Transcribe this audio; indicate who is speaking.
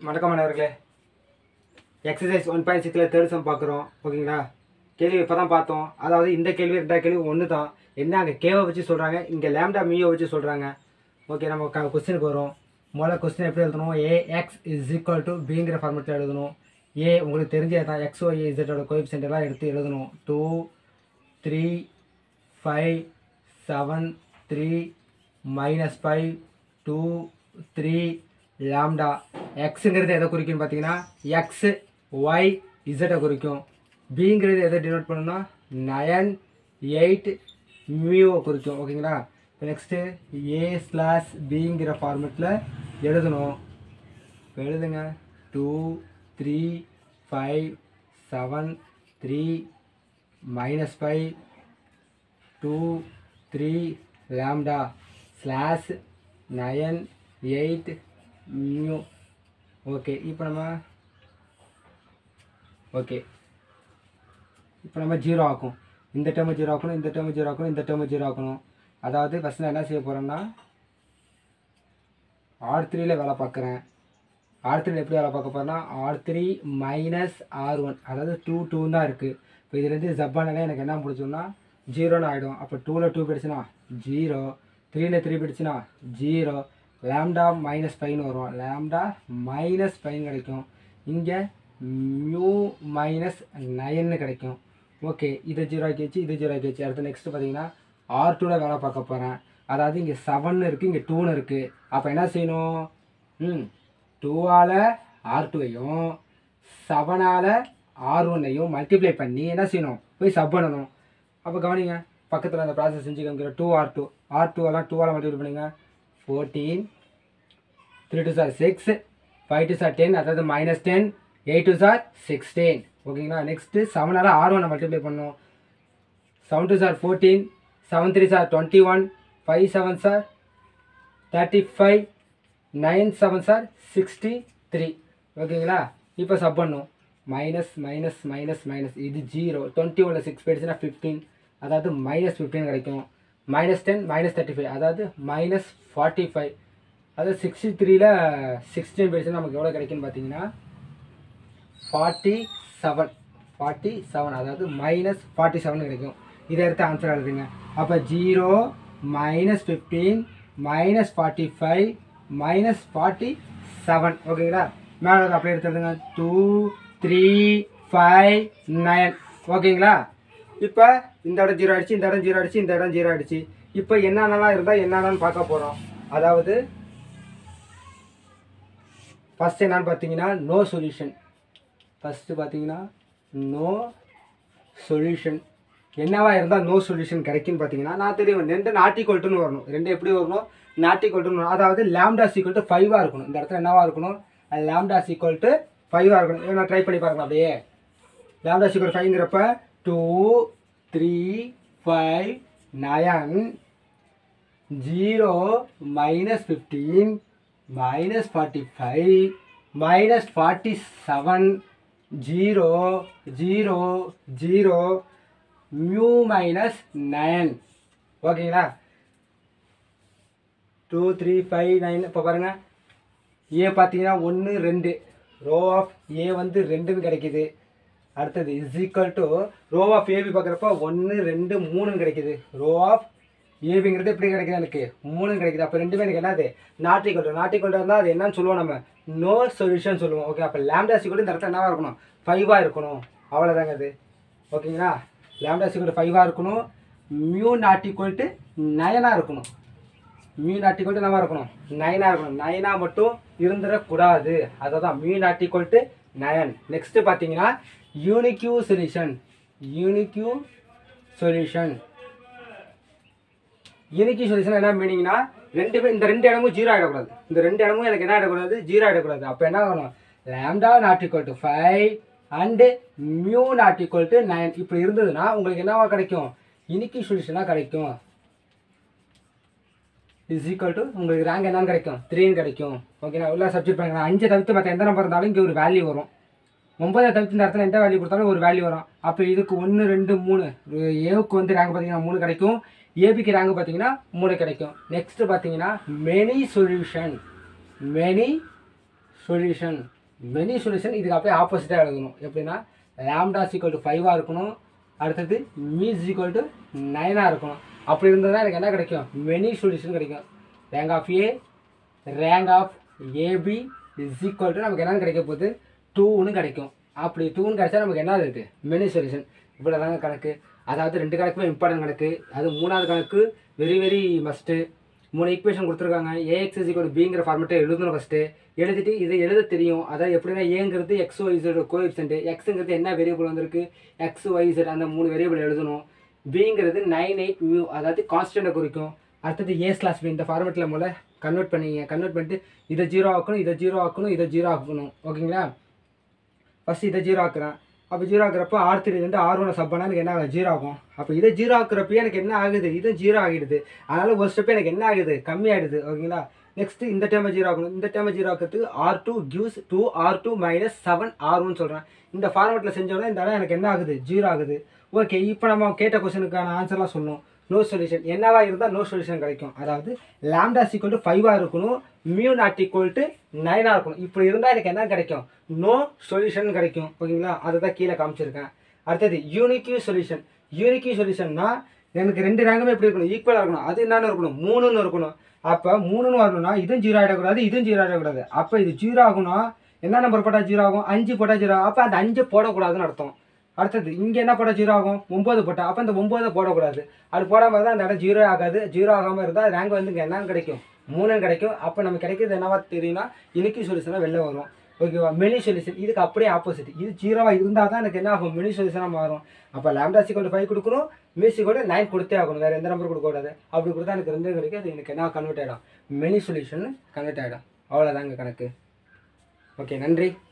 Speaker 1: வணக்கம் மாணவர்களே exercise one point சிக்ஸில் தேர்ட் சம் பார்க்குறோம் ஓகேங்களா கேள்வி இப்போ தான் பார்த்தோம் அதாவது இந்த கேள்வி ரெண்டா கேள்வி ஒன்று தான் என்ன அங்கே கேவை வச்சு சொல்கிறாங்க இங்கே லேம்டா மியோ வச்சு சொல்கிறாங்க ஓகே நம்ம க கொஸ்டினுக்கு வரும் முதல்ல கொஸ்டின் எப்படி எழுதணும் A X is equal to பிங்கிற ஃபார்மெட்டில் எழுதணும் ஏ உங்களுக்கு தெரிஞ்சே தான் எக்ஸ் ஒய் இசட்டோட கோஎஃபிஷியன்ட் எல்லாம் எடுத்து எழுதணும் two three five seven three minus five two three lambda எக்ஸுங்கிறது எதை குறிக்கும்னு பார்த்தீங்கன்னா எக்ஸ் ஒய் இசட்டை குறிக்கும் பிங்கிறது எதை டினோட் பண்ணுன்னா நயன் எயிட் மியூவை குறிக்கும் ஓகேங்களா இப்போ நெக்ஸ்ட்டு ஏ ஸ்லாஷ் பிங்கிற ஃபார்மெட்டில் எழுதணும் இப்போ எழுதுங்க two three five seven three minus five two three lambda slash nine eight mu okay இப்போ நம்ம ஓகே இப்போ நம்ம ஜீரோ ஆக்கும் இந்த டேர்மு ஜீரோ ஆக்கணும் இந்த டேர்மு ஜீரோ ஆக்கணும் இந்த டேர்மு ஜீரோ ஆக்கணும் அதாவது ஃபஸ்ட் நான் என்ன செய்ய போகிறேன்னா ஆர் த்ரீல வேலை பார்க்குறேன் ஆர் த்ரீல எப்படி வேலை பார்க்க போகிறேன்னா R three minus R one அதாவது டூ டூ தான் இருக்குது இப்போ இதுலேருந்து ஜப்பானில் எனக்கு என்ன பிடிச்சோம்னா ஜீரோன்னு ஆகிடும் அப்போ டூவில் டூ போயிடுச்சுன்னா ஜீரோ த்ரீல த்ரீ போயிடுச்சுன்னா ஜீரோ லேம்டா மைனஸ் ஃபைவ்னு வரும் லேம்டா மைனஸ் ஃபைன் கிடைக்கும் இங்கே மியூ மைனஸ் நயன்னு கிடைக்கும் ஓகே இதை ஜீரோ ஆக்கி வச்சு இதை ஜீரோ ஆக்கி வச்சு அடுத்து நெக்ஸ்ட் பார்த்தீங்கன்னா ஆர் டூவில் வேலை பார்க்க போகிறேன் அதாவது இங்கே செவன் இருக்குது இங்கே டூன்னு இருக்குது அப்போ என்ன செய்யணும் ம் டூவால் ஆர் டூவையும் செவனால் ஆர் ஒன்னையும் மல்டிப்ளை பண்ணி என்ன செய்யணும் போய் சப் பண்ணணும் அப்போ கவனிங்க பக்கத்தில் அந்த ப்ராசஸ் செஞ்சு காமிக்கிற டூ ஆர் டூ ஆர் டூவெல்லாம் டூவால் மல்டிப்ளை பண்ணுங்க ஃபோர்டீன் த்ரீ டூ சார் சிக்ஸ் ஃபைவ் டூ சார் டென் அதாவது மைனஸ் டென் எயிட் டூ சார் சிக்ஸ்டீன் ஓகேங்களா நெக்ஸ்ட்டு செவனால் ஆர் ஒன்னை மல்டிப்ளை பண்ணணும் செவன் டூ சார் ஃபோர்டீன் செவன் த்ரீ சார் டுவெண்ட்டி ஒன் ஃபைவ் செவன் சார் தேர்ட்டி ஃபைவ் நைன் செவன் சார் சிக்ஸ்டி த்ரீ ஓகேங்களா இப்போ சப் பண்ணும் மைனஸ் மைனஸ் மைனஸ் மைனஸ் இது ஜீரோ டுவெண்ட்டி ஒனில் சிக்ஸ் போயிடுச்சுன்னா ஃபிஃப்டீன் அதாவது மைனஸ் ஃபிஃப்டீன் கிடைக்கும் minus ten minus thirty five அதாவது மைனஸ் ஃபார்ட்டி ஃபைவ் அதாவது சிக்ஸ்டி த்ரீல சிக்ஸ்டீன் போயிடுச்சுன்னா நமக்கு எவ்வளோ கிடைக்குன்னு பார்த்தீங்கன்னா ஃபார்ட்டி செவன் ஃபார்ட்டி செவன் அதாவது மைனஸ் ஃபார்ட்டி செவன் கிடைக்கும் இதை எடுத்து ஆன்சர் எழுதுங்க அப்போ zero minus fifteen minus forty five minus forty seven ஓகேங்களா மேலே அப்படியே எடுத்துருங்க டூ த்ரீ ஃபைவ் நைன் ஓகேங்களா இப்போ இந்த இடம் ஜீரோ ஆயிடுச்சு இந்த இடம் ஜீரோ ஆயிடுச்சு இந்த இடம் ஜீரோ ஆயிடுச்சு இப்போ என்னென்னலாம் இருந்தால் என்னென்னு பார்க்க போகிறோம் அதாவது ஃபஸ்ட் என்னன்னு பார்த்தீங்கன்னா நோ சொல்யூஷன் ஃபஸ்ட்டு பார்த்தீங்கன்னா நோ சொல்யூஷன் என்னவா இருந்தால் நோ சொல்யூஷன் கிடைக்குன்னு பார்த்தீங்கன்னா நான் தெரியும் ரெண்டு நாட்டி கொல்ட்டுன்னு வரணும் ரெண்டு எப்படி வரணும் நாட்டி கொல்ட்டுன்னு அதாவது லேம்டா சீக்வல் டு ஃபைவாக இருக்கணும் இந்த இடத்துல என்னவா இருக்கணும் அது லேம்டா சீக்வல் டு ஃபைவாக இருக்கணும் இதை நான் ட்ரை பண்ணி பாருங்க அப்படியே லேம்டா சீக்வல் ஃபைவ்ங்கிறப்ப two three five nine zero minus fifteen minus forty five minus forty seven zero zero zero mu minus nine ஓகேங்களா டூ த்ரீ ஃபைவ் நைன் இப்போ பாருங்கள் ஏ பார்த்தீங்கன்னா ஒன்று ரெண்டு ரோ ஆஃப் ஏ வந்து ரெண்டுன்னு கிடைக்குது அடுத்தது is equal to rho of AB பார்க்குறப்ப ஒன்று ரெண்டு மூணுன்னு கிடைக்குது ரோ ஆஃப் ஏபிங்கிறது எப்படி கிடைக்குது எனக்கு மூணு கிடைக்குது அப்போ ரெண்டுமே எனக்கு என்னது not equal to not equal to இருந்தால் அது என்னன்னு சொல்லுவோம் நம்ம நோ சொல்யூஷன் சொல்லுவோம் ஓகே அப்போ லேம்டா சீக்குவல் இந்த இடத்துல என்னவா இருக்கணும் ஃபைவாக இருக்கணும் அவ்வளோதாங்க அது ஓகேங்களா லேம்டா சீக்குவல் ஃபைவாக இருக்கணும் மியூ நாட் ஈக்குவல் டு நயனாக இருக்கணும் மியூ நாட் ஈக்குவல் டு என்னவா இருக்கணும் நயனாக இருக்கணும் நயனாக மட்டும் இருந்துடக்கூடாது அதை தான் mu not equal to nine next பார்த்தீங்கன்னா unique solution unique solution unique solution என்ன மீனிங்னா ரெண்டு பேர் இந்த ரெண்டு இடமும் ஜீரோ ஆகிடக்கூடாது இந்த ரெண்டு இடமும் எனக்கு என்ன ஆகிடக்கூடாது ஜீரோ ஆகிடக்கூடாது அப்போ என்ன ஆகணும் lambda not equal to five and mu not equal to nine இப்படி இருந்ததுன்னா உங்களுக்கு என்னவா கிடைக்கும் யூனிக்யூ சொல்யூஷனாக கிடைக்கும் இஸ் ஈக்குவல் டு உங்களுக்கு ரேங்க் என்னன்னு கிடைக்கும் த்ரீன்னு கிடைக்கும் ஓகேங்களா உள்ள சப்ஜெக்ட் பண்ணுங்க அஞ்சு தவிர்த்து மற்ற எந்த நம்பர் இருந்தாலும் இங்கே ஒரு வேல்யூ வரும் ஒன்பதை தவிர்த்து இந்த இடத்துல எந்த வேல்யூ கொடுத்தாலும் ஒரு வேல்யூ வரும் அப்போ இதுக்கு ஒன்று ரெண்டு மூணு ஏவுக்கு வந்து ரேங்க் பார்த்தீங்கன்னா மூணு கிடைக்கும் ஏபிக்கு ரேங்க் பார்த்தீங்கன்னா மூணு கிடைக்கும் நெக்ஸ்ட் பார்த்தீங்கன்னா many solution many solution many solution இதுக்கு அப்படியே ஆப்போசிட்டாக எழுதணும் எப்படின்னா லேம்டா சீக்வல் டு ஃபைவாக இருக்கணும் அடுத்தது மீ சீக்வல் டு நைனாக இருக்கணும் அப்படி இருந்ததுன்னா எனக்கு என்ன கிடைக்கும் மெனி சொல்யூஷன் கிடைக்கும் rank of A rank of AB is equal to நமக்கு என்னன்னு கிடைக்க போகுது டூன்னு கிடைக்கும் அப்படி டூன்னு கிடைச்சா நமக்கு என்ன இருக்குது மெனி சொல்யூஷன் இவ்வளோ தாங்க கணக்கு அதாவது ரெண்டு கணக்குமே இம்பார்ட்டன்ட் கணக்கு அது மூணாவது கணக்கு வெரி வெரி மஸ்ட்டு மூணு ஈக்குவேஷன் கொடுத்துருக்காங்க ஏஎக்ஸ் இஸ் ஈக்குவல் பிங்கிற ஃபார்மெட்டை எழுதணும் ஃபஸ்ட்டு எழுதிட்டு இதை எழுத தெரியும் அதாவது எப்படின்னா ஏங்கிறது எக்ஸ் ஒய் இசட் கோஎப்சென்ட் எக்ஸுங்கிறது என்ன வேரியபிள் வந்திருக்கு எக்ஸ் ஒய் இசட் அந்த மூணு வேரியபிள் எழுதணும் பிங்கிறது நைன் எயிட் மியூ அதாவது கான்ஸ்டண்ட்டை குறிக்கும் அடுத்தது ஏ ஸ்லாஸ் பி இந்த ஃபார்மெட்டில் மூல கன்வெர்ட் பண்ணிங்க கன்வெர்ட் பண்ணிட்டு இதை ஜீரோ ஆக்கணும் இதை ஜீரோ ஆக்கணும் இதை ஜீரோ ஆக்கணும் ஓகேங்களா ஃபஸ்ட்டு இதை ஜீரோ ஆக்குறேன் அப்போ ஜீரோ ஆக்குறப்ப ஆர் த்ரீலேருந்து ஆர் ஒன் சப் பண்ணால் எனக்கு என்ன ஆகும் ஜீரோ ஆகும் அப்போ இதை ஜீரோ ஆக்குறப்பயே எனக்கு என்ன ஆகுது இதுவும் ஜீரோ ஆகிடுது அதனால் ஒரு ஸ்டெப் எனக்கு என்ன ஆகுது கம்மி ஆகிடுது ஓகேங்களா நெக்ஸ்ட்டு இந்த டைமை ஜீரோ ஆகணும் இந்த டைமை ஜீரோ ஆக்கிறதுக்கு R two gives two R two minus seven R one சொல்கிறேன் இந்த ஃபார்மெட்டில் செஞ்சோன்னா இந்த இடம் எனக்கு என்ன ஆகுது ஜீரோ ஆகுது ஓகே இப்போ நம்ம கேட்ட கொஸ்டினுக்கான ஆன்சர்லாம் சொல்லணும் நோ சொல்யூஷன் என்னவா இருந்தால் நோ சொல்யூஷன் கிடைக்கும் அதாவது லேம்டா சீக்வல் டு ஃபைவாக இருக்கணும் மியூ நாட் ஈக்குவல் டு நைனாக இருக்கணும் இப்படி இருந்தால் எனக்கு என்ன கிடைக்கும் நோ சொல்யூஷன் கிடைக்கும் ஓகேங்களா அதை தான் கீழே காமிச்சிருக்கேன் அடுத்தது யூனிக்யூ சொல்யூஷன் யூனிக்யூ சொல்யூஷன்னா எனக்கு ரெண்டு ரேங்குமே எப்படி இருக்கணும் ஈக்குவலாக இருக்கணும் அது என்னென்னு இருக்கணும் மூணுன்னு இருக்கணும் அப்போ மூணுன்னு வரணும்னா இதுவும் ஜீரோ ஆகிடக்கூடாது இதுவும் ஜீரோ ஆகிடக்கூடாது அப்போ இது ஜீரோ ஆகும்னா என்ன நம்பர் போட்டால் ஜீரோ ஆகும் அஞ்சு போட்டால் ஜீரோ அப்போ அந்த அஞ்சு போடக்கூடாதுன்னு அர்த்தம் அடுத்தது இங்கே என்ன போட்டால் ஜீரோ ஆகும் ஒம்பது போட்டால் அப்போ இந்த ஒம்பது போடக்கூடாது அது போடாமல் தான் அந்த இடம் ஜீரோ ஆகாது ஜீரோ ஆகாமல் இருந்தால் ரேங்க் வந்து இங்கே என்னன்னு கிடைக்கும் மூணுன்னு கிடைக்கும் அப்போ நமக்கு கிடைக்கிறது என்னவா தெரியும்னா இனிக்கு சொல்யூஷனாக வெளில வரும் ஓகேவா மெனி சொல்யூஷன் இதுக்கு அப்படியே ஆப்போசிட் இது ஜீரோவாக இருந்தால் தான் எனக்கு என்ன ஆகும் மெனி சொல்யூஷனாக மாறும் அப்போ லேம்டா சிக்கோட ஃபைவ் கொடுக்கணும் மியூசி கூட நைன் கொடுத்தே ஆகணும் வேறு எந்த நம்பர் கொடுக்கக்கூடாது அப்படி கொடுத்தா எனக்கு ரெண்டு கிடைக்கும் அது எனக்கு என்ன கன்வெர்ட் ஆகிடும் மெனி சொல்யூஷன் கன்வெர்ட் ஆகிடும் அவ்வளோதாங்க கணக்கு ஓகே நன்றி